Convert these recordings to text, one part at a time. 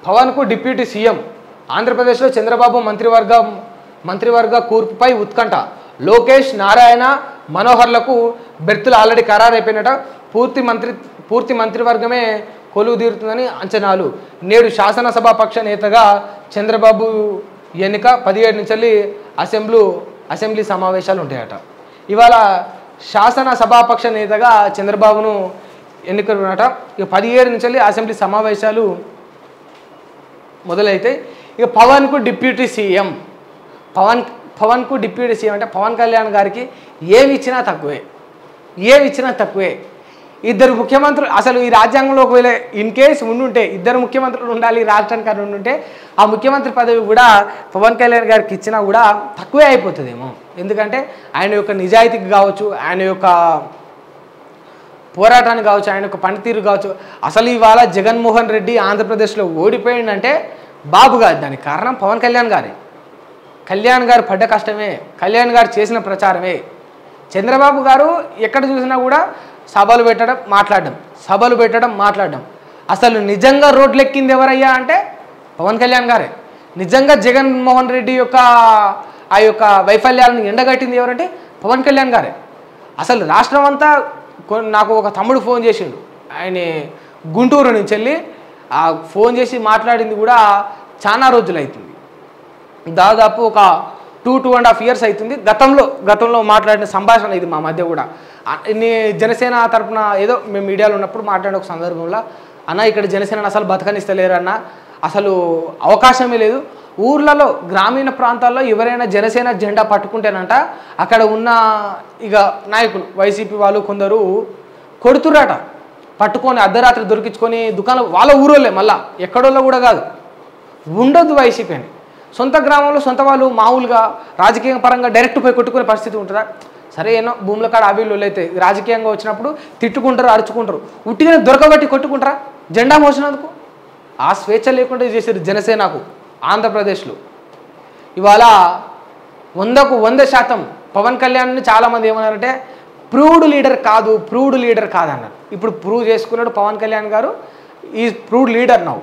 పవన్కు deputy CM ఆంధ్రప్రదేశ్లో చంద్రబాబు మంత్రివర్గం మంత్రివర్గ కూర్పుపై ఉత్కంఠ లోకేష్ నారాయణ మనోహర్లకు బెర్తులు ఆల్రెడీ ఖరారైపోయినట పూర్తి మంత్రి పూర్తి మంత్రివర్గమే కొలువు తీరుతుందని అంచనాలు నేడు శాసనసభాపక్ష నేతగా చంద్రబాబు ఎన్నిక పదిహేడు నుంచి అసెంబ్లీ అసెంబ్లీ సమావేశాలు ఉంటాయట ఇవాళ శాసన సభాపక్ష నేతగా చంద్రబాబును ఎన్నికలున్నట ఇక పదిహేడు నుంచి అసెంబ్లీ సమావేశాలు మొదలైతే ఇక పవన్కు డిప్యూటీ సీఎం పవన్ పవన్కు డిప్యూటీ సీఎం అంటే పవన్ కళ్యాణ్ గారికి ఏమి ఇచ్చినా తక్కువే ఏమి ఇచ్చినా తక్కువే ఇద్దరు ముఖ్యమంత్రులు అసలు ఈ రాజ్యాంగంలో ఒకవేళ ఇన్ కేస్ ఉండుంటే ఇద్దరు ముఖ్యమంత్రులు ఉండాలి ఈ రాష్ట్రానికి అని ఉండుంటే ఆ ముఖ్యమంత్రి పదవి కూడా పవన్ కళ్యాణ్ గారికి ఇచ్చినా కూడా తక్కువే అయిపోతుందేమో ఎందుకంటే ఆయన యొక్క నిజాయితీకి కావచ్చు ఆయన యొక్క పోరాటానికి కావచ్చు ఆయన యొక్క పనితీరు కావచ్చు అసలు ఇవాళ జగన్మోహన్ రెడ్డి ఆంధ్రప్రదేశ్లో ఓడిపోయిందంటే బాబు కాదు దానికి కారణం పవన్ కళ్యాణ్ గారే కళ్యాణ్ గారు పడ్డ కష్టమే కళ్యాణ్ గారు చేసిన ప్రచారమే చంద్రబాబు గారు ఎక్కడ చూసినా కూడా సభలు పెట్టడం మాట్లాడడం సభలు పెట్టడం మాట్లాడడం అసలు నిజంగా రోడ్లు ఎక్కింది ఎవరయ్యా అంటే పవన్ కళ్యాణ్ గారే నిజంగా జగన్మోహన్ రెడ్డి యొక్క ఆ యొక్క వైఫల్యాలను ఎండగట్టింది ఎవరంటే పవన్ కళ్యాణ్ గారే అసలు రాష్ట్రం అంతా కొ- నాకు ఒక తమ్ముడు ఫోన్ చేసిండు ఆయన గుంటూరు నుంచి వెళ్ళి ఆ ఫోన్ చేసి మాట్లాడింది కూడా చాలా రోజులు అవుతుంది దాదాపు ఒక two two and half years అవుతుంది గతంలో గతంలో మాట్లాడిన సంభాషణ ఇది మా మధ్య కూడా ఆ- నీ జనసేన తరపున ఏదో మేము మీడియాలో ఉన్నప్పుడు మాట్లాడిన ఒక సందర్భంలో అన్న ఇక్కడ జనసేన అసలు బతకనిస్తలేరన్న అసలు అవకాశమే లేదు ఊర్లలో గ్రామీణ ప్రాంతాల్లో ఎవరైనా జనసేన జెండా పట్టుకుంటేనంట అక్కడ ఉన్న ఇక నాయకులు వైసీపీ వాళ్ళు కొందరు కొడుతుర్రట పట్టుకొని అర్ధరాత్రి దొరికించుకొని దుకాణం వాళ్ళ ఊరోళ్ళే మళ్ళా ఎక్కడోళ్ళో కూడా కాదు ఉండొద్దు వైసీపీ అని సొంత గ్రామంలో సొంత వాళ్ళు మామూలుగా రాజకీయ పరంగా డైరెక్ట్ పోయి కొట్టుకునే పరిస్థితి ఉంటుందా సరే ఏనో భూముల కాడ అభివృద్ధి అయితే రాజకీయంగా వచ్చినప్పుడు తిట్టుకుంటారు అరుచుకుంటారు ఉట్టిగానే దొరకబట్టి కొట్టుకుంటారా జెండా మోసినందుకు ఆ స్వేచ్ఛ లేకుండా చేశారు జనసేనకు ఆంధ్రప్రదేశ్లో ఇవాళ వందకు వంద శాతం పవన్ కళ్యాణ్ని చాలామంది ఏమన్నారంటే ప్రూవ్డ్ లీడర్ కాదు ప్రూవ్డ్ లీడర్ కాదన్నారు ఇప్పుడు ప్రూవ్ చేసుకున్నాడు పవన్ కళ్యాణ్ గారు ఈ ప్రూవ్డ్ లీడర్ నవ్వు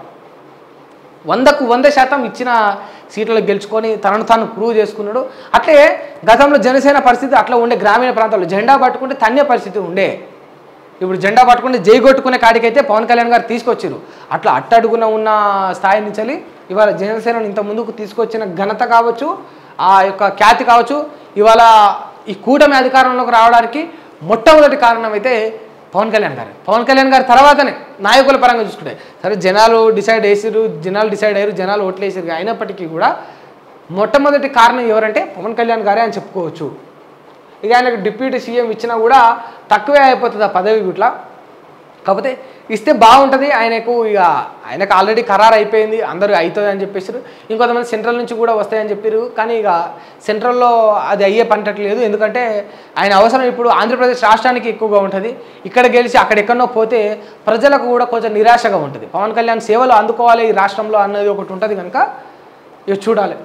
వందకు వంద శాతం ఇచ్చిన సీట్లలో గెలుచుకొని తనను తాను ప్రూవ్ చేసుకున్నాడు అట్లే గతంలో జనసేన పరిస్థితి అట్లా ఉండే గ్రామీణ ప్రాంతాల్లో జెండా పట్టుకుంటే తన్నే పరిస్థితి ఉండే ఇప్పుడు జెండా పట్టుకుంటే జై కొట్టుకునే కాడికైతే పవన్ కళ్యాణ్ గారు తీసుకొచ్చారు అట్లా అట్టడుగున ఉన్న స్థాయి నుంచి ఇవాళ జనసేనను ఇంత ముందుకు తీసుకొచ్చిన ఘనత కావచ్చు ఆ యొక్క ఖ్యాతి కావచ్చు ఇవాళ ఈ కూటమి అధికారంలోకి రావడానికి మొట్టమొదటి కారణం అయితే పవన్ కళ్యాణ్ గారు పవన్ కళ్యాణ్ గారి తర్వాతనే నాయకుల పరంగా చూసుకుంటే సరే జనాలు డిసైడ్ చేసిరు జనాలు డిసైడ్ అయ్యారు జనాలు ఓట్లు వేసారు అయినప్పటికీ కూడా మొట్టమొదటి కారణం ఎవరంటే పవన్ కళ్యాణ్ గారే అని చెప్పుకోవచ్చు ఇక ఆయనకు డిప్యూటీ సీఎం ఇచ్చినా కూడా తక్కువే అయిపోతుంది ఆ పదవి ఇట్లా కాకపోతే ఇస్తే బాగుంటుంది ఆయనకు ఇక ఆయనకు ఆల్రెడీ ఖరారు అయిపోయింది అందరూ అవుతుంది అని చెప్పేసారు ఇంకొంతమంది సెంట్రల్ నుంచి కూడా వస్తాయని చెప్పారు కానీ ఇక సెంట్రల్లో అది అయ్యే పంటట్లేదు ఎందుకంటే ఆయన అవసరం ఇప్పుడు ఆంధ్రప్రదేశ్ రాష్ట్రానికి ఎక్కువగా ఉంటుంది ఇక్కడ గెలిచి అక్కడ ఎక్కడనో పోతే ప్రజలకు కూడా కొంచెం నిరాశగా ఉంటుంది పవన్ కళ్యాణ్ సేవలు అందుకోవాలి ఈ రాష్ట్రంలో అన్నది ఒకటి ఉంటుంది కనుక ఇక చూడాలి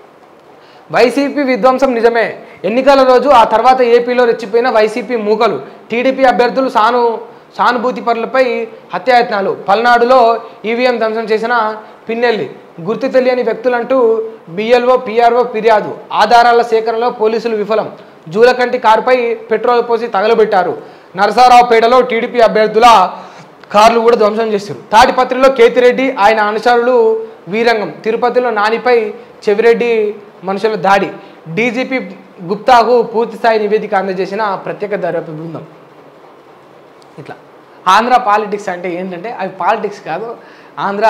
వైసీపీ విధ్వంసం నిజమే ఎన్నికల రోజు ఆ తర్వాత ఏపీలో రెచ్చిపోయిన వైసీపీ మూకలు టీడీపీ అభ్యర్థులు సాను సానుభూతి పరులపై హత్యాయత్నాలు పల్నాడులో ఈవీఎం ధ్వంసం చేసిన పిన్నెల్లి గుర్తు తెలియని వ్యక్తులంటూ బిఎల్ఓ పిఆర్ఓ ఫిర్యాదు ఆధారాల సేకరణలో పోలీసులు విఫలం జూలకంటి కారుపై పెట్రోల్ పోసి తగలబెట్టారు నరసారావుపేటలో టీడీపీ అభ్యర్థుల కార్లు కూడా ధ్వంసం చేశారు తాడిపత్రిలో కేతిరెడ్డి ఆయన అనుచరులు వీరంగం తిరుపతిలో నానిపై చెవిరెడ్డి మనుషుల దాడి డీజీపీ గుప్తాకు పూర్తి స్థాయి నివేదిక అందజేసిన ప్రత్యేక దర్యాప్తు బృందం ఇట్లా ఆంధ్ర పాలిటిక్స్ అంటే ఏంటంటే అవి పాలిటిక్స్ కాదు ఆంధ్ర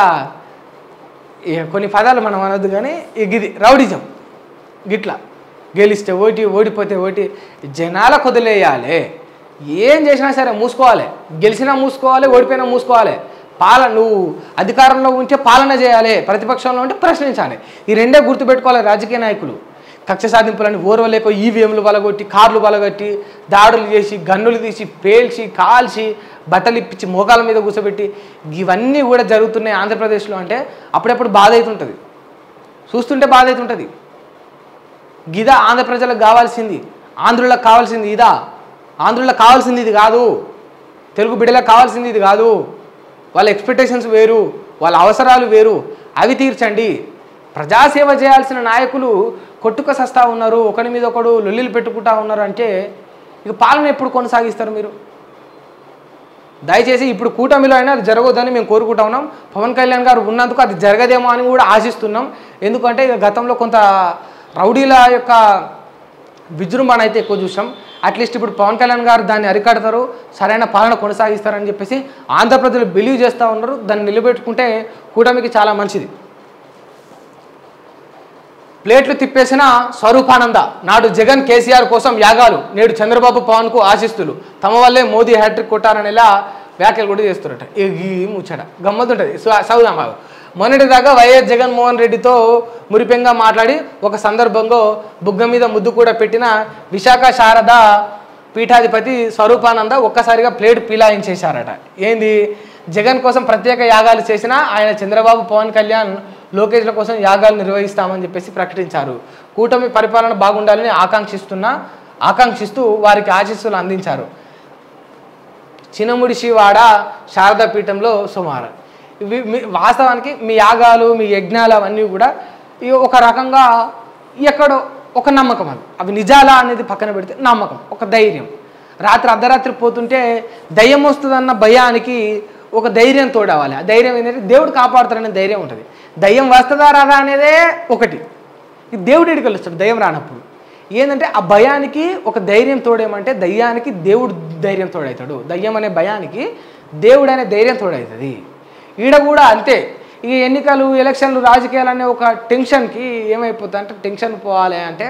ఇక కొన్ని పదాలు మనం అనొద్దు కానీ ఇక ఇది రౌడిజం గిట్లా గెలిస్తే ఓటి ఓడిపోతే ఓటి జనాల కొదిలేయాలి ఏం చేసినా సరే మూసుకోవాలి గెలిచినా మూసుకోవాలి ఓడిపోయినా మూసుకోవాలి పాలన నువ్వు అధికారంలో ఉంటే పాలన చేయాలి ప్రతిపక్షంలో ఉంటే ప్రశ్నించాలి ఈ రెండే గుర్తుపెట్టుకోవాలి రాజకీయ నాయకులు కక్ష సాధింపులని ఓర్వలేక ఈవీఎంలు బలగొట్టి కార్లు బలగొట్టి దాడులు చేసి గన్నులు తీసి పేల్చి కాల్చి బట్టలు ఇప్పించి మోకాల మీద కూర్చోబెట్టి ఇవన్నీ కూడా జరుగుతున్నాయి ఆంధ్రప్రదేశ్లో అంటే అప్పుడప్పుడు బాధ అవుతుంటుంది చూస్తుంటే బాధ అవుతుంటుంది గిదా ఆంధ్ర ప్రజలకు కావాల్సింది ఆంధ్రులకు కావాల్సింది ఇదా ఆంధ్రులకు కావాల్సింది ఇది కాదు తెలుగు బిడ్డలకు కావాల్సింది ఇది కాదు వాళ్ళ ఎక్స్పెక్టేషన్స్ వేరు వాళ్ళ అవసరాలు వేరు అవి తీర్చండి ప్రజాసేవ చేయాల్సిన నాయకులు కొట్టుక సస్తా ఉన్నారు ఒకరి మీద ఒకడు లొల్లిలు పెట్టుకుంటా ఉన్నారు అంటే ఇక పాలన ఎప్పుడు కొనసాగిస్తారు మీరు దయచేసి ఇప్పుడు కూటమిలో అయినా అది జరగదని మేము కోరుకుంటా ఉన్నాం పవన్ కళ్యాణ్ గారు ఉన్నందుకు అది జరగదేమో అని కూడా ఆశిస్తున్నాం ఎందుకంటే ఇక గతంలో కొంత రౌడీల యొక్క విజృంభణ అయితే ఎక్కువ చూసాం అట్లీస్ట్ ఇప్పుడు పవన్ కళ్యాణ్ గారు దాన్ని అరికడతారు సరైన పాలన కొనసాగిస్తారని చెప్పేసి ఆంధ్రప్రదేశ్ బిలీవ్ చేస్తూ ఉన్నారు దాన్ని నిలబెట్టుకుంటే కూటమికి చాలా మంచిది ప్లేట్లు తిప్పేసిన స్వరూపానంద నాడు జగన్ కేసీఆర్ కోసం యాగాలు నేడు చంద్రబాబు పవన్కు ఆశిస్తులు తమ వల్లే మోదీ హ్యాట్రిక్ కొట్టారనేలా వ్యాఖ్యలు కూడా చేస్తున్నట్ట ఈ ఈ ముచ్చట గమ్మత్తుంటుంది సౌదాం బాబు మొన్నటిదాకా వైఎస్ జగన్మోహన్ రెడ్డితో మురిపెంగా మాట్లాడి ఒక సందర్భంలో బుగ్గ మీద ముద్దు కూడా పెట్టిన విశాఖ శారద పీఠాధిపతి స్వరూపానంద ఒక్కసారిగా ప్లేట్ పీలాయించేశారట ఏంది జగన్ కోసం ప్రత్యేక యాగాలు చేసినా ఆయన చంద్రబాబు పవన్ కళ్యాణ్ లోకేష్ల కోసం యాగాలు నిర్వహిస్తామని చెప్పేసి ప్రకటించారు కూటమి పరిపాలన బాగుండాలని ఆకాంక్షిస్తున్నా ఆకాంక్షిస్తూ వారికి ఆశీస్సులు అందించారు చినముడిశివాడ శారదా పీఠంలో సుమారు ఇవి మీ- వాస్తవానికి మీ యాగాలు మీ యజ్ఞాలు అవన్నీ కూడా ఇవి ఒక రకంగా ఎక్కడో ఒక నమ్మకం అది అవి నిజాలా అనేది పక్కన పెడితే నమ్మకం ఒక ధైర్యం రాత్రి అర్ధరాత్రి పోతుంటే దయ్యం వస్తుందన్న భయానికి ఒక ధైర్యం తోడవాలి ఆ ధైర్యం ఏంటంటే దేవుడు కాపాడుతారనే ధైర్యం ఉంటుంది దయ్యం వస్తుందా రాదా అనేదే ఒకటి ఈ దేవుడు ఇడికి వస్తాడు దయ్యం రానప్పుడు ఏంటంటే ఆ భయానికి ఒక ధైర్యం తోడేమంటే దయ్యానికి దేవుడు ధైర్యం తోడవుతాడు దయ్యం అనే భయానికి దేవుడు అనే ధైర్యం తోడవుతుంది ఈడ కూడా అంతే ఈ ఎన్నికలు ఎలక్షన్లు రాజకీయాలు అనే ఒక టెన్షన్కి ఏమైపోతుంది అంటే టెన్షన్ పోవాలి అంటే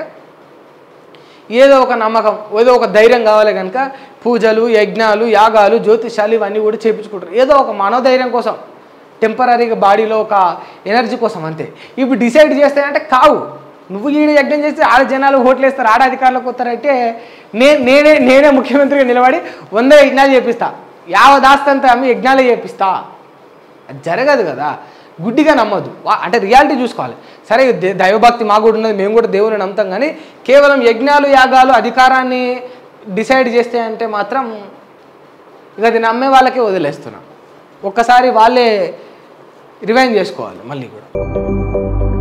ఏదో ఒక నమ్మకం ఏదో ఒక ధైర్యం కావాలి కనుక పూజలు యజ్ఞాలు యాగాలు జ్యోతిషాలు ఇవన్నీ కూడా చేపించుకుంటారు ఏదో ఒక మనోధైర్యం కోసం టెంపరీగా బాడీలో ఒక ఎనర్జీ కోసం అంతే ఇప్పుడు డిసైడ్ చేస్తే అంటే కావు నువ్వు ఈడ యజ్ఞం చేస్తే ఆడ జనాలు ఓట్లు వేస్తారు ఆడ అధికారులకు వస్తారంటే నే నేనే నేనే ముఖ్యమంత్రిగా నిలబడి వంద యజ్ఞాలు చేపిస్తా యావ దాస్తంతా అమ్మి యజ్ఞాలే చేపిస్తా అది జరగదు కదా గుడ్డిగా నమ్మొద్దు వా- అంటే రియాలిటీ చూసుకోవాలి సరే దే- దైవభక్తి మాకు కూడా ఉన్నది మేము కూడా దేవుని నమ్ముతాం కానీ కేవలం యజ్ఞాలు యాగాలు అధికారాన్ని డిసైడ్ చేస్తే అంటే మాత్రం ఇక అది నమ్మే వాళ్ళకే వదిలేస్తున్నాం ఒక్కసారి వాళ్ళే రివైండ్ చేసుకోవాలి మళ్ళీ కూడా